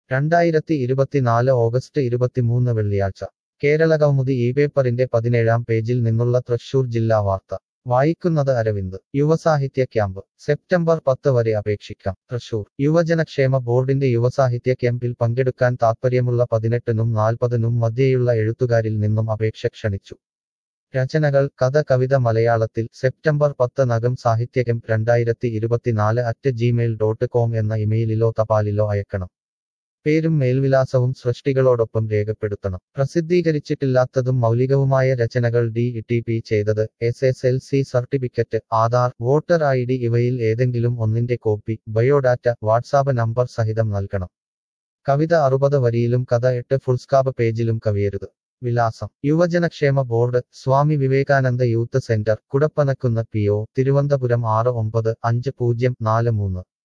രണ്ടായിരത്തി ഇരുപത്തിനാല് ഓഗസ്റ്റ് ഇരുപത്തിമൂന്ന് വെള്ളിയാഴ്ച കേരള കൗമുദി ഈ പേപ്പറിന്റെ പതിനേഴാം പേജിൽ നിന്നുള്ള തൃശൂർ ജില്ലാ വാർത്ത വായിക്കുന്നത് അരവിന്ദ് യുവസാഹിത്യ ക്യാമ്പ് സെപ്റ്റംബർ പത്ത് വരെ അപേക്ഷിക്കാം തൃശൂർ യുവജനക്ഷേമ ബോർഡിന്റെ യുവസാഹിത്യ ക്യാമ്പിൽ പങ്കെടുക്കാൻ താൽപ്പര്യമുള്ള പതിനെട്ടിനും നാൽപ്പതിനും മധ്യേയുള്ള എഴുത്തുകാരിൽ നിന്നും അപേക്ഷ ക്ഷണിച്ചു രചനകൾ കഥ കവിത മലയാളത്തിൽ സെപ്റ്റംബർ പത്ത് നഗം സാഹിത്യ ക്യാമ്പ് രണ്ടായിരത്തി ഇരുപത്തിനാല് അറ്റ് ജിമെയിൽ ഡോട്ട് കോം എന്ന ഇമെയിലിലോ തപാലിലോ അയക്കണം പേരും മേൽവിലാസവും സൃഷ്ടികളോടൊപ്പം രേഖപ്പെടുത്തണം പ്രസിദ്ധീകരിച്ചിട്ടില്ലാത്തതും മൗലികവുമായ രചനകൾ ഡി ടി പി ചെയ്തത് S S L C certificate Aadhaar voter I D ഇവയിൽ ഏതെങ്കിലും ഒന്നിന്റെ കോപ്പി ബയോഡാറ്റ വാട്സാപ്പ് നമ്പർ സഹിതം നൽകണം കവിത അറുപത് വരിയിലും കഥ എട്ട് ഫുൾസ്കാപ്പ് പേജിലും കവിയരുത് വിലാസം യുവജനക്ഷേമ board Swami Vivekananda youth centre Kudappanakkunnu P O Thiruvananthapuram ആറ് ഒമ്പത് അഞ്ച് പൂജ്യം നാല് മൂന്ന്